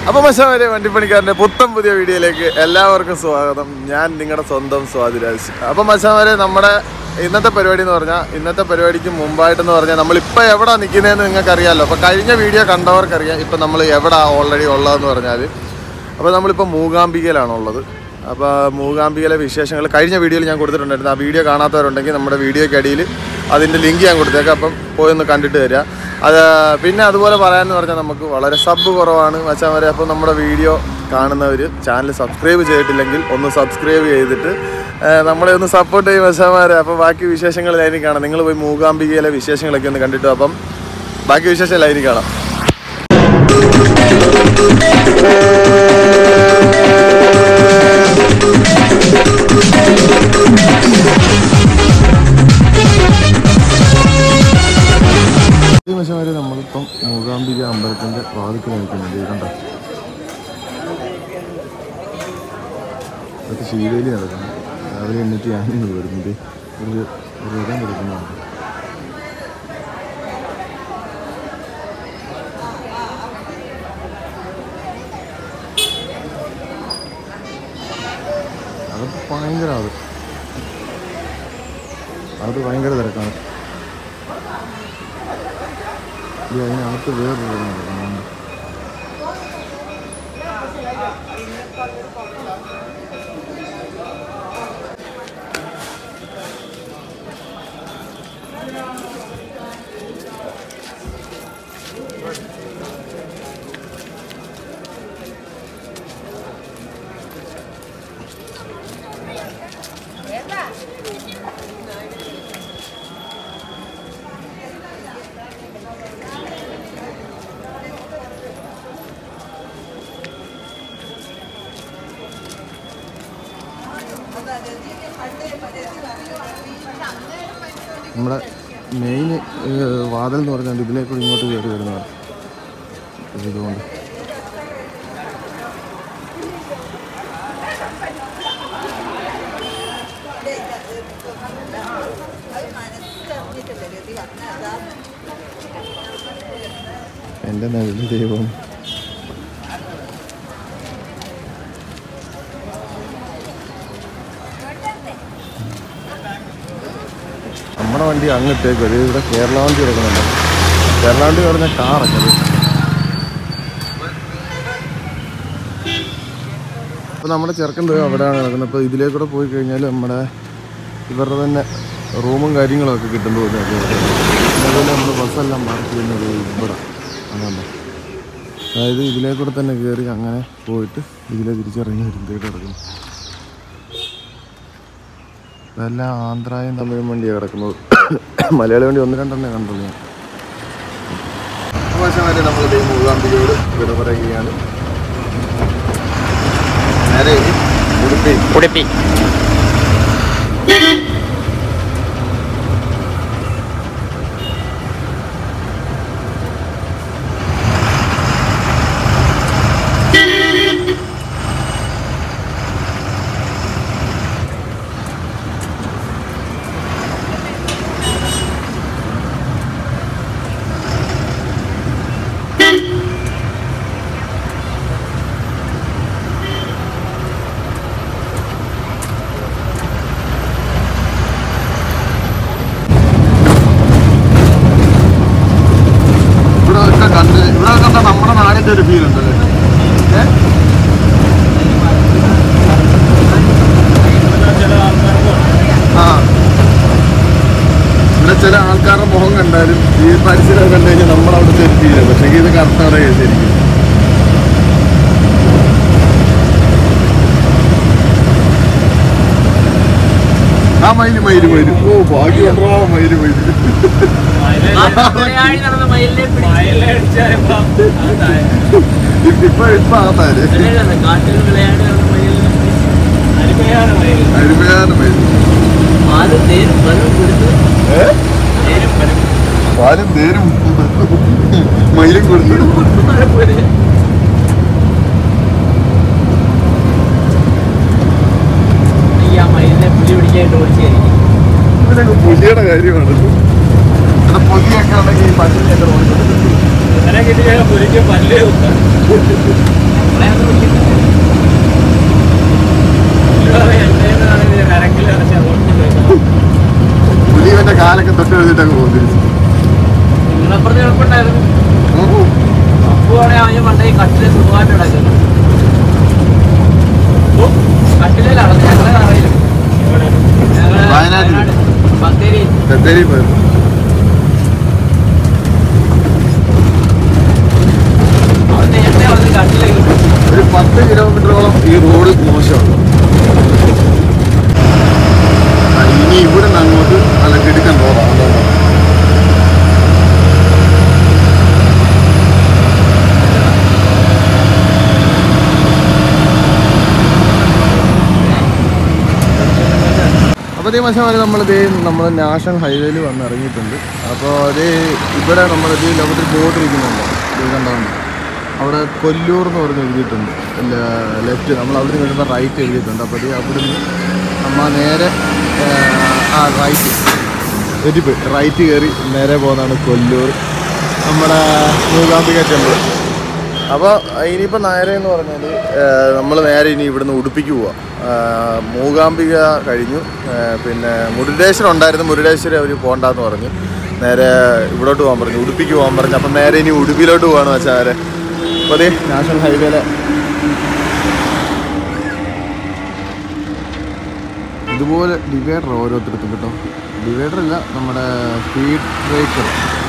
അപ്പൊ മശാവരെ വണ്ടിപ്പണിക്കാരന്റെ പുത്തൻ പുതിയ വീഡിയോയിലേക്ക് എല്ലാവർക്കും സ്വാഗതം ഞാൻ നിങ്ങളുടെ സ്വന്തം സ്വാതിരാജ് അപ്പൊ മശാവരെ നമ്മുടെ ഇന്നത്തെ പരിപാടി എന്ന് പറഞ്ഞാൽ ഇന്നത്തെ പരിപാടിക്ക് മുമ്പായിട്ടെന്ന് പറഞ്ഞാൽ നമ്മളിപ്പോൾ എവിടെ നിൽക്കുന്നതെന്ന് നിങ്ങൾക്ക് അറിയാമല്ലോ അപ്പോൾ കഴിഞ്ഞ വീഡിയോ കണ്ടവർക്കറിയാം ഇപ്പം നമ്മൾ എവിടെ ഓൾറെഡി ഉള്ളതെന്ന് പറഞ്ഞാൽ അപ്പോൾ നമ്മളിപ്പോൾ മൂകാംബികയിലാണുള്ളത് അപ്പോൾ മൂകാംബികയിലെ വിശേഷങ്ങൾ കഴിഞ്ഞ വീഡിയോയിൽ ഞാൻ കൊടുത്തിട്ടുണ്ടായിരുന്നു ആ വീഡിയോ കാണാത്തവരുണ്ടെങ്കിൽ നമ്മുടെ വീഡിയോയ്ക്ക് അടിയിൽ അതിൻ്റെ ലിങ്ക് ഞാൻ കൊടുത്തേക്കാം അപ്പം പോയി ഒന്ന് കണ്ടിട്ട് വരിക അത് പിന്നെ അതുപോലെ പറയാമെന്ന് പറഞ്ഞാൽ നമുക്ക് വളരെ സബ് കുറവാണ് മച്ചാൻ വരെ അപ്പോൾ നമ്മുടെ വീഡിയോ കാണുന്നവർ ചാനൽ സബ്സ്ക്രൈബ് ചെയ്തിട്ടില്ലെങ്കിൽ ഒന്ന് സബ്സ്ക്രൈബ് ചെയ്തിട്ട് ആ, നമ്മളെ ഒന്ന് സപ്പോർട്ട് ചെയ്യും മച്ചാമാരെ അപ്പോൾ ബാക്കി വിശേഷങ്ങൾ ലൈനിൽ കാണാം നിങ്ങൾ പോയി മൂകാംബികയിലെ വിശേഷങ്ങളൊക്കെ ഒന്ന് കണ്ടിട്ട് അപ്പം ബാക്കി വിശേഷം ലൈനിൽ കാണാം ഈ വശം വരെ നമ്മളിപ്പം മൂകാംബിക അമ്പലത്തിന്റെ വാതിക്കൽ നിൽക്കുന്നുണ്ട് ഇത് കണ്ടോ അതൊക്കെ ശീലയിൽ നടക്കണം രാവിലെ എണ്ണിട്ട് ഞാനിന്ന് വരുന്നത് ഒരു ഒരു രഥം കൊടുക്കുന്നുണ്ട് അതൊക്കെ ഭയങ്കര അത് അത് ഭയങ്കര തിരക്കാണ് ഈ അതിനകത്ത് വേറൊരു രഥം നടക്കുന്നുണ്ട് നമ്മുടെ മെയിൻ വാതിൽ എന്ന് പറഞ്ഞാൽ ഇതിലേക്കൂടി ഇങ്ങോട്ട് കയറി വരുന്നതാണ് ഇത് ഇതുകൊണ്ട് എൻ്റെ നല്ല ദൈവം നമ്മുടെ വണ്ടി അങ്ങോട്ടേക്ക് ഒരു ഇവിടെ കേരള വണ്ടി കിടക്കുന്നുണ്ട് കേരള വണ്ടി പറഞ്ഞ കാറൊക്കെ അത് അപ്പോൾ നമ്മുടെ ചെറുക്കൻ പോയി അവിടെയാണ് കിടക്കുന്നത് അപ്പോൾ ഇതിലേക്കൂടെ പോയി കഴിഞ്ഞാൽ നമ്മുടെ ഇവരുടെ തന്നെ റൂമും കാര്യങ്ങളൊക്കെ കിട്ടുന്നു തോന്നുന്നു അതുപോലെ നമ്മൾ ബസ്സെല്ലാം പാർക്ക് ചെയ്യുന്നത് ഇവിടെ അങ്ങനെ അതായത് ഇതിലേക്കൂടെ തന്നെ കയറി അങ്ങനെ പോയിട്ട് ഇതിലെ തിരിച്ചിറങ്ങി വരുമ്പോഴേക്ക് കിടക്കുന്നു ഇതെല്ലാം ആന്ധ്രയും തമിഴും വണ്ടിയാണ് കിടക്കുന്നത് മലയാള വണ്ടി ഒന്ന് രണ്ടെണ്ണേ കണ്ടുള്ളൂ ഞാൻ വരെ നമ്മൾ മൂകാംബികയോട് വിട പറയുകയാണ് നേരെ ഇനി ഉടുപ്പി ഉടുപ്പി ഇവിടെ ഒക്കെ കണ്ട് ഇവിടെ കണ്ട നമ്മുടെ നാടിന്റെ ഒരു ഫീൽ ഉണ്ടല്ലേ ഏ? ആ ഇവിടെ ചില ആൾക്കാരുടെ മുഖം കണ്ടാലും ഈ പരിസരം കണ്ടു കഴിഞ്ഞാൽ നമ്മളവിടുത്തെ ഒരു ഫീലാണ് പക്ഷേ ഇത് കറക്റ്റാണ് ശരിക്കും ആ മയില് മയില് മയില് ഓ ഭാഗ്യമുണ്ടോ മയില് മയില് മലയാളി നടന്ന മയിലിനെ ഇപ്പൊ ഇപ്പൊ ഇപ്പൊ ആത്താല് കാട്ടിൽ വിളയാടി നടന്ന മയിലിനെ അരുമയാണ് മയില് ആദ്യം തേരും പലരും കൊടുത്ത് ഏ തേരും പലരും പാലും നേരും മയിലും കൊടുത്തു ഈ ആ മയിലിനെ പുലി പിടിക്കാനായിട്ട് ഓടിച്ചായിരിക്കും ഇവനൊക്കെ പുലിയുടെ കാര്യമാണ് ഇവിടെ പൊതിയൊക്കെ ഉണ്ടെങ്കിൽ ഈ പല്ലിനൊക്കെ ഓടിക്കൊണ്ടിരിക്കും അങ്ങനെ കിട്ടിയ പുലിക്ക് പല്ല് നമ്മളെ അത് വിളിക്കുന്നത്. ഇവിടെ എന്തേലും ആണെങ്കിൽ കരക്കിൽ ഇറച്ചി അങ്ങോട്ട് കൊണ്ടുപോയി. പുലി ഇവന്റെ കാലൊക്കെ തൊട്ട് എഴുതിട്ടൊക്കെ പോകും തിരിച്ച് നിങ്ങളപ്പുറത്ത് എളുപ്പമുണ്ടായിരുന്നു നോക്കൂ അപ്പുവാണെ അവന് പണ്ടേ ഈ കട്ടില് സുഖമായിട്ട് കിടക്കുന്നു ഓ, കട്ടിലേലാണ് ഞങ്ങളെ അറിയില്ല ഞങ്ങള് വയനാട്ടില്. വയനാട് ബത്തേരി ബത്തേരി പോയത് അവൻ നേരത്തെ വന്ന് കട്ടിലേക്ക് ഒരു പത്ത് കിലോമീറ്ററോളം ഈ റോഡ് മോശമാണ് ആ, ഇനി ഇവിടെ നിന്ന് അങ്ങോട്ട് നല്ല കിടുക്കൻ റോഡാണ് അപ്പോൾ ഇതേ മച്ചാൻ വരെ നമ്മൾ ഇതേ നമ്മൾ നാഷണൽ ഹൈവേയിൽ വന്ന് ഇറങ്ങിയിട്ടുണ്ട് അപ്പോൾ അതേ ഇവിടെ നമ്മൾ ഇതേ ലോകത്തിൽ ബോർഡ് ഇരിക്കുന്നുണ്ട് ഇത് കണ്ടാണ് അവിടെ കൊല്ലൂർ എന്ന് പറഞ്ഞ് എഴുതിയിട്ടുണ്ട് ലെഫ്റ്റ് നമ്മൾ അവിടെ നിന്ന് വരുമ്പോൾ റൈറ്റ് എഴുതിയിട്ടുണ്ട് അപ്പോൾ അത് അവിടെ നിന്ന് നമ്മൾ നേരെ ആ, ആ റൈറ്റ് തെറ്റിപ്പോയി റൈറ്റ് കയറി നേരെ പോകുന്നതാണ് കൊല്ലൂർ നമ്മുടെ മൂകാംബിക ടെമ്പിൾ അപ്പോൾ ഇനിയിപ്പോൾ നേരെ എന്ന് പറഞ്ഞാൽ നമ്മൾ നേരെ ഇനി ഇവിടുന്ന് ഉടുപ്പിക്ക് പോവാം ആ, മൂകാംബിക കഴിഞ്ഞു ആ, പിന്നെ മുരുടേശ്വരം ഉണ്ടായിരുന്നു മുരുടേശ്വരം അവർ പോകണ്ടെന്ന് പറഞ്ഞു നേരെ ഇവിടോട്ട് പോകാൻ പറഞ്ഞു ഉടുപ്പിക്ക് പോകാൻ പറഞ്ഞു അപ്പം നേരെ ഇനി ഉടുപ്പിയിലോട്ട് പോകാണ് വെച്ചാൽ അപ്പോൾ അതെ നാഷണൽ ഹൈവേയിലെ ഇതുപോലെ ഡിവൈഡർ ഓരോരുത്തർക്കും കേട്ടോ ഡിവൈഡർ അല്ല നമ്മുടെ സ്പീഡ് ബ്രേക്കർ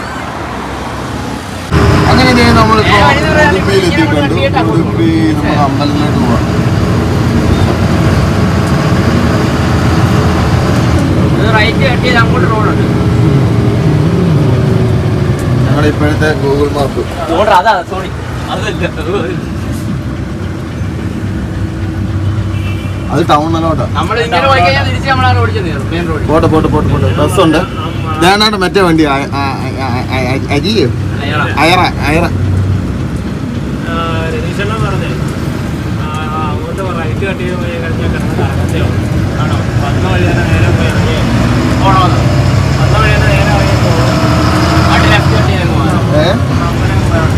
അങ്ങനെ ദേ നമ്മളിപ്പോ ഉടുപ്പിയിൽ എത്തിയിട്ടുണ്ട് ഉടുപ്പി നമ്മുടെ അമ്പലത്തിലോട്ട് പോവാം റൈറ്റ് കട്ടിയത് അങ്ങോട്ട് റോഡുണ്ട് ഞങ്ങളുടെ ഇപ്പോഴത്തെ ഗൂഗിൾ മാപ്പ് റോഡ് അതാ സോറി അതല്ല അത് ടൗണിലോട്ടാ നമ്മൾ ഇങ്ങനെ പോയി കഴിഞ്ഞാൽ തിരിച്ച് നമ്മളാ റോഡിൽ ചെന്ന് കയറും മെയിൻ റോഡിൽ പോട്ടെ പോട്ടെ പോട്ടെ പോട്ടെ ബസ്സുണ്ട് ഞാനാണ് മറ്റേ വണ്ടി അ- അ- അ- അ- അ- അരിയോ അയാളാ അയറ അയറ രതീശണ്ണൻ പറഞ്ഞേ ആ, അങ്ങോട്ട് റൈറ്റ് കട്ട് ചെയ്ത് പോയി കഴിഞ്ഞാൽ കിടന്ന് കറങ്ങത്തേ ഉള്ളൂ ആണോ വന്ന വഴി തന്നെ നേരെ പോയി ഇറങ്ങി. പോണോന്ന് വന്ന വഴി തന്നെ നേരെ ഇറങ്ങി പോകും വണ്ടി ലെഫ്റ്റ് കട്ട് ചെയ്ത് പോകാം ഏ അങ്ങനെ പോയാൽ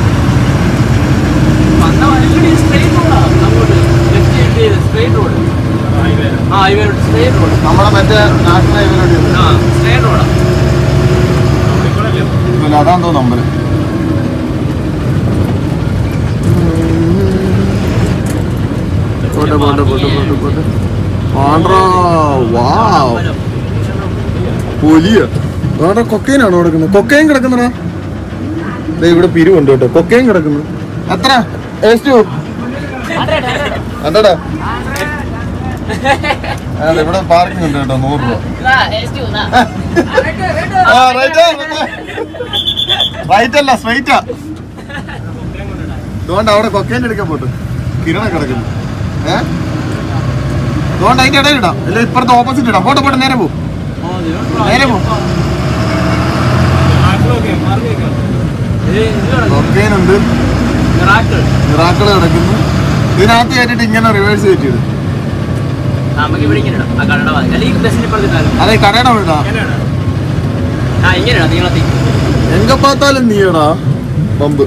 വന്ന വഴി സ്ട്രെയിറ്റ് റോഡാ അങ്ങോട്ട് ലെഫ്റ്റ് കട്ട് ചെയ്ത് സ്ട്രെയിറ്റ് റോഡ് ഹൈവേ ആ ഹൈവേ റോഡ് സ്ട്രെയിറ്റ് റോഡ് നമ്മുടെ മറ്റേ നാഷണൽ ഹൈവേയിലോട്ട് ആ സ്ട്രെയിറ്റ് റോഡാ നമ്മളിക്കൂടല്ലേ ഇല്ല അതാന്ന് തോന്നുന്നു അമ്പലം പോട്ടെ പോട്ടെ പോട്ടെ പോട്ടെ പോട്ടെ ആണ്ട്രാ വാവ് പൊലിയ ആണ്ട്രാ കൊക്കൈനാണോ കിടക്കുന്നത് കൊക്കൈൻ കിടക്കുന്നടാ ദേ ഇവിടെ പിരിവുണ്ട് കേട്ടോ കൊക്കൈൻ കിടക്കുന്നു എത്ര ഏസ്റ്റു എന്താടാ ആ, ദേ ഇവിടെ പാർക്കിംഗ് ഉണ്ട് കേട്ടോ നൂറ് രൂപ ആ റൈറ്റ് റൈറ്റ് അല്ല സ്ട്രൈറ്റാ അതുകൊണ്ട് അവിടെ കൊക്കേൻ്റെ എടുക്കാൻ പോട്ട് കിരണ കിടക്കുന്നു ഏ അതുകൊണ്ട് അതിന്റെ ഇടയിൽ ഇടാം അല്ല ഇപ്പുറത്തെ ഓപ്പോസിറ്റ് ഇടാം പോട്ടെ പോട്ടെ നേരെ പോ നേരെ പോ മാർക്ക് നോക്കിയോ മാർക്ക് നോക്കിയോ കൊക്കേനുണ്ട് മിറാക്കിൾ മിറാക്കള് കിടക്കുന്നു ഇതിനകത്ത് കയറ്റിട്ട് ഇങ്ങനെ റിവേഴ്സ് കയറ്റിയിടും നമുക്ക് ഇവിടെ ഇങ്ങനെ ഇടാം ആ കടയുടെ ഭാഗം അല്ലെങ്കിൽ ബസ്സിന് ഇപ്പുറത്തിട്ടാലും അതെ കടയുടെ അവിടെ ഇടാം എങ്ങനെയാണ് ആ ഇങ്ങനെ ഇടാം നീളത്തിൽ എങ്ക പാത്താലും നീയടാ പമ്പ്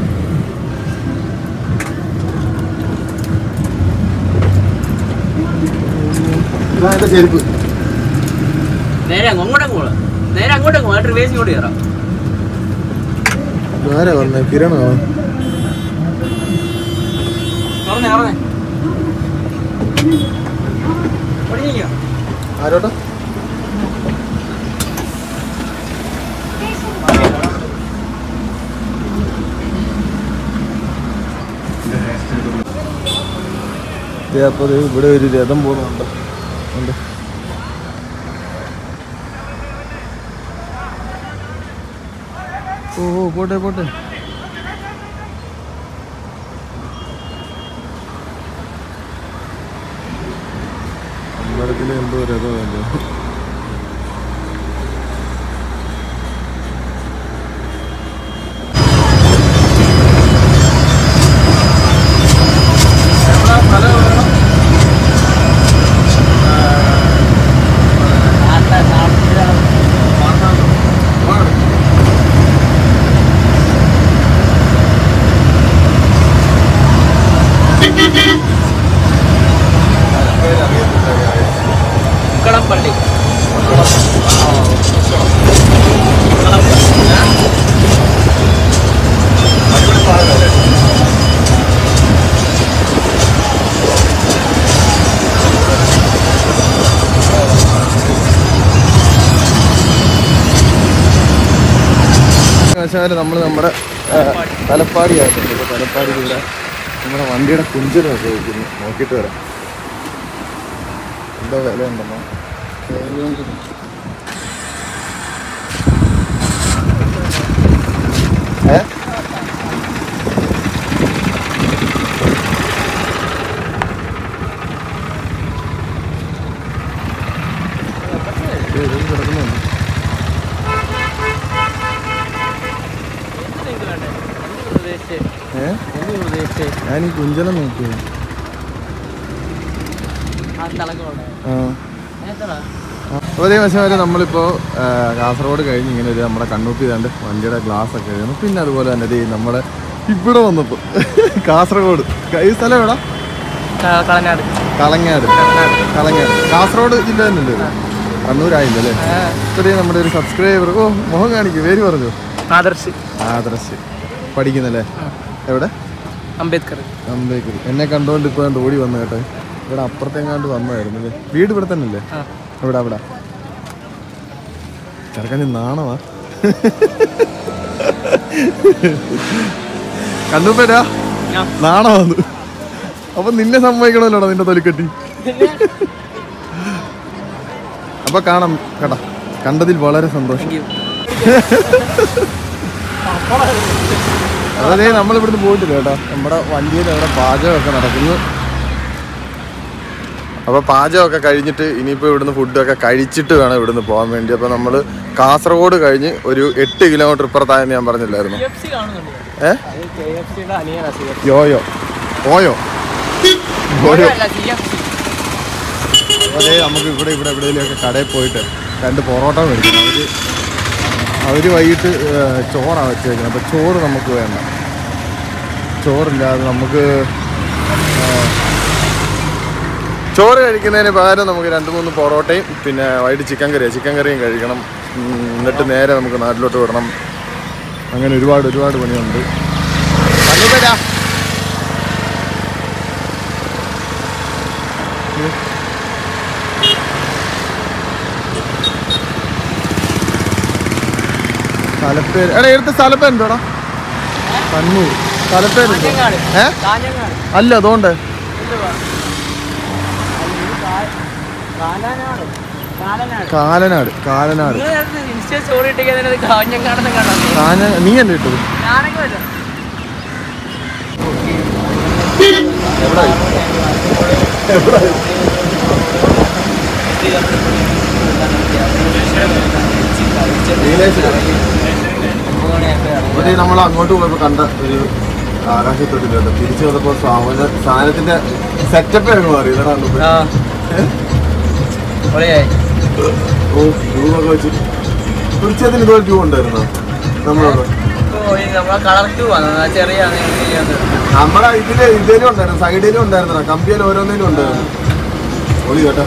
ഇതാ എന്റെ ചെരുപ്പ് നേരെ അങ്ങ് അങ്ങോട്ടങ്ങ് പോകാം നേരെ അങ്ങോട്ടങ്ങ് പോകാം റിവേഴ്സ് ഇങ്ങോട്ട് കയറാം ആരാ വന്നേ കിരണോ തുറന്നേ തുറന്നേ ഒടിഞ്ഞിരിക്കുക ആരോട്ടാ അപ്പോൾ ഇവിടെ ഒരു രഥം പോകുന്നുണ്ട് ഉണ്ട് ഓ ഓ, പോട്ടെ പോട്ടെ അമ്പലത്തിൽ എന്തോ രഥമല്ലോ ഉക്കടംപള്ളി ആശാല് നമ്മൾ നമ്മുടെ ആ, തലപ്പാടി ആയിട്ടുണ്ട് ഇപ്പോൾ തലപ്പാടി ഇവിടെ നമ്മുടെ വണ്ടിയുടെ കുഞ്ചിനൊക്കെ വയ്ക്കുന്നു നോക്കിയിട്ട് വരാം എന്തോ വില ഉണ്ടെന്നോ ഏ ഇത് ഇത് കിടക്കുന്നുണ്ട് ഏ ഞാൻ ഈ കുഞ്ചനം നോക്കിയത് ആ അപ്പോൾ അതേ വശം വരെ നമ്മളിപ്പോൾ ആ, കാസർഗോഡ് കഴിഞ്ഞ് ഇങ്ങനെ ഒരു നമ്മുടെ കണ്ണൂപ്പി കണ്ട് വണ്ടിയുടെ ഗ്ലാസ് ഒക്കെ എഴുതുന്നു പിന്നെ അതുപോലെ തന്നെ ദേ നമ്മുടെ ഇവിടെ വന്നപ്പോൾ കാസർഗോഡ് ഈ സ്ഥലം എവിടാ കളനാട് കളങ്ങാട് കളങ്ങാട് കാസർഗോഡ് ജില്ല തന്നെ ഉണ്ട് ഇത് കണ്ണൂരായില്ല അല്ലേ ഇത്രയും നമ്മുടെ ഒരു സബ്സ്ക്രൈബർ ഓ മുഖം കാണിക്കും പേര് പറഞ്ഞു ആദർശ് ആദർശ് പഠിക്കുന്നല്ലേ എവിടെ അംബേദ്കർ അമ്പേക്കറി എന്നെ കണ്ടുകൊണ്ട് ഇപ്പോൾ കണ്ട് ഓടി വന്നു കേട്ടോ ഇവിടെ അപ്പുറത്തെങ്ങാണ്ട് വന്നതായിരുന്നു അല്ലേ വീട് ഇവിടെ തന്നെ അല്ലേ ആ. ഇവിടെ അവിടെ ചെറുക്കൻ നാണവാ കണ്ടുപോരാ ആ. നാണമാന്ന് അപ്പൊ നിന്നെ സമ്മതിക്കണമല്ലോടാ നിന്റെ തൊലിക്കെട്ടി അപ്പൊ കാണാം കേട്ടാ കണ്ടതിൽ വളരെ സന്തോഷം അതെ നമ്മൾ ഇവിടുന്ന് പോയിട്ടില്ല കേട്ടോ നമ്മുടെ വണ്ടിയിൽ അവിടെ പാചകമൊക്കെ നടക്കുന്നു അപ്പൊ പാചകമൊക്കെ കഴിഞ്ഞിട്ട് ഇനിയിപ്പോൾ ഇവിടുന്ന് ഫുഡൊക്കെ കഴിച്ചിട്ട് വേണം ഇവിടുന്ന് പോകാൻ വേണ്ടി അപ്പൊ നമ്മൾ കാസർഗോഡ് കഴിഞ്ഞ് ഒരു എട്ട് കിലോമീറ്റർ ഇപ്പുറത്തായെന്ന് ഞാൻ പറഞ്ഞില്ലായിരുന്നു കാണുന്നുണ്ട് ഏ കെ എഫ് സിയുടെ അനിയനാ യോയോ ഓയോ ഓയോ അതെ നമുക്ക് ഇവിടെ ഇവിടെ എവിടെയെങ്കിലുമൊക്കെ കടയിൽ പോയിട്ട് രണ്ട് പൊറോട്ട മേടിക്കണം അവര് അവര് വൈകിട്ട് ചോറാണ് വെച്ചേക്കുന്നത് അപ്പോൾ ചോറ് നമുക്ക് വേണ്ട ചോറില്ലാതെ നമുക്ക് ആ, ചോറ് കഴിക്കുന്നതിന് പകരം നമുക്ക് രണ്ട് മൂന്ന് പൊറോട്ടയും പിന്നെ വൈകിട്ട് ചിക്കൻ കറിയാണ് ചിക്കൻ കറിയും കഴിക്കണം ഉം, എന്നിട്ട് നേരെ നമുക്ക് നാട്ടിലോട്ട് വിടണം അങ്ങനെ ഒരുപാട് ഒരുപാട് പണിയുണ്ട് കണ്ണൂപ്പേരാ സ്ഥലപ്പേര് എടാ എടുത്ത സ്ഥലപ്പേര് എന്തോടാ കണ്ണൂർ സ്ഥലപ്പേര് എന്തോ? കാഞ്ഞങ്ങാട്. ഏ കാഞ്ഞങ്ങാട് അല്ല അതുകൊണ്ട് എന്തുവാ? ഇത് കാ- കാലാനാട് കാലനാട് കാലനാട് കാലനാട് നിങ്ങൾ നേരത്തെ ഇൻസ്റ്റ സ്റ്റോറി ഇട്ടിരിക്കുന്നത് കാഞ്ഞങ്ങാടെന്ന് കണ്ടോ കാഞ്ഞ നീ അല്ലേ ഇട്ടത് ഞാനൊക്കെ വരാം ഇവിടെ നമ്മൾ അങ്ങോട്ട് പോയപ്പോൾ കണ്ട ഒരു ആകാശത്തൊട്ടിലുണ്ട് തിരിച്ചു വന്നപ്പോൾ സാവന സാധനത്തിന്റെ സെറ്റപ്പ് അങ്ങ് മാറി ഇതാണ് കണ്ടപ്പോൾ. ഓ ട്യൂബൊക്കെ വെച്ച് തീർച്ചയായിട്ടും ഇതുപോലെ ട്യൂബ് ഉണ്ടായിരുന്നോ നമ്മളോട് നമ്മളെ കളർ ടൂ ആണ് ചെറിയ നമ്മളെ ഇതില് ഇതിലും ഉണ്ടായിരുന്നു സൈഡിലും ഉണ്ടായിരുന്നു കമ്പിയിൽ ഓരോന്നിലും ഉണ്ടായിരുന്നു ഒളി കേട്ടോ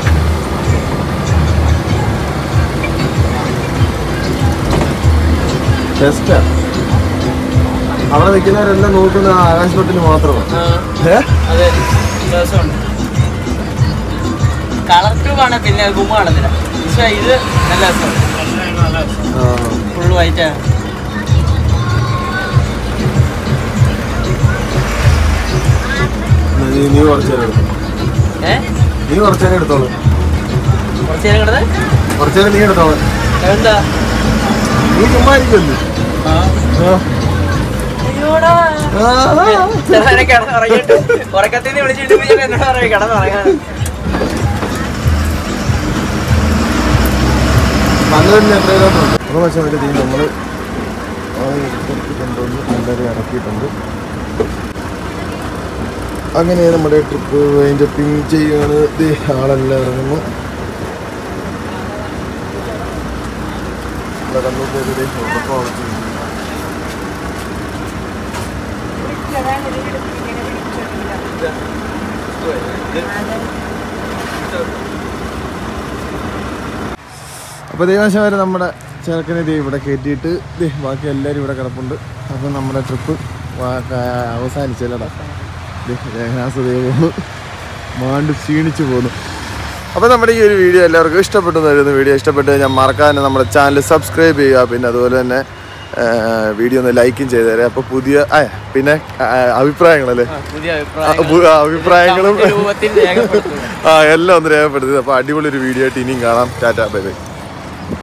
ബെസ്റ്റാ അവിടെ നിൽക്കുന്നവരെല്ലാം നോക്കുന്ന ആ ആകാശത്തൊട്ടിൽ മാത്രമാണ് ഏ അതെ രസമുണ്ട് കളർ ടൂ ആണ് പിന്നെ ഗുമ്മ കാണത്തില്ല പക്ഷേ ഇത് നല്ല രസമുണ്ട് ആ. ഫുൾ വൈറ്റ് ആണ് എന്നാ നീ നീ കുറച്ച് നേരം എടുത്തോ. ഏ നീ കുറച്ച് നേരം എടുത്തോളൂ കുറച്ച് നേരം കിടന്ന് കുറച്ച് നേരം നീ എടുത്തോളൂ എന്താ നീ ചുമ്മാ ഇരിക്കുമല്ലോ ആ അയ്യോടാ ചെറുതാനെ കിടന്നുറങ്ങിയിട്ട് ഉറക്കത്തിൽ നിന്ന് വിളിച്ചിട്ട് ഞാൻ എന്നോട് പറയും കിടന്നുറങ്ങാൻ പന്ത്രണ്ടിന് എത്രയിലോട്ടുണ്ട് അപ്പോൾ പക്ഷേ ഒരു ടീം നമ്മൾ കൊണ്ടുവന്ന് എല്ലാവരും ഇറക്കിയിട്ടുണ്ട് അങ്ങനെ നമ്മുടെ ട്രിപ്പ് വൈൻഡപ്പിങ് ചെയ്യുകയാണ് ദേ ആളെല്ലാം ഇറങ്ങുന്നു ഇവിടെ കണ്ണൂർ ദേ ഉറക്കം ഉറച്ചിട്ടുണ്ട്. അപ്പോൾ ദൈവാശമാർ നമ്മുടെ ചെറുക്കനെ ദേ ഇവിടെ കയറ്റിയിട്ട് ദേ ബാക്കി എല്ലാവരും ഇവിടെ കിടപ്പുണ്ട് അപ്പം നമ്മുടെ ട്രിപ്പ് അവസാനിച്ചല്ലടാ ദേ രേഖനാസ് ദേ പോന്നു മാണ്ട് ക്ഷീണിച്ചു പോന്നു അപ്പോൾ നമ്മുടെ ഈ ഒരു വീഡിയോ എല്ലാവർക്കും ഇഷ്ടപ്പെട്ടു എന്ന് കരുതുന്നു വീഡിയോ ഇഷ്ടപ്പെട്ട് കഴിഞ്ഞാൽ മറക്കാതെ നമ്മുടെ ചാനൽ സബ്സ്ക്രൈബ് ചെയ്യുക പിന്നെ അതുപോലെ തന്നെ വീഡിയോ ഒന്ന് ലൈക്കും ചെയ്തു തരാം അപ്പോൾ പുതിയ ആ, പിന്നെ ആ, അഭിപ്രായങ്ങളല്ലേ പുതിയ ആ, പു- ആ, അഭിപ്രായങ്ങളും രൂപത്തിൽ രേഖപ്പെടുത്തുക ആ എല്ലാം ഒന്ന് രേഖപ്പെടുത്തി അപ്പോൾ അടിപൊളി ഒരു വീഡിയോ ആയിട്ട് ഇനിയും കാണാം ടാറ്റാ ബൈ ബൈ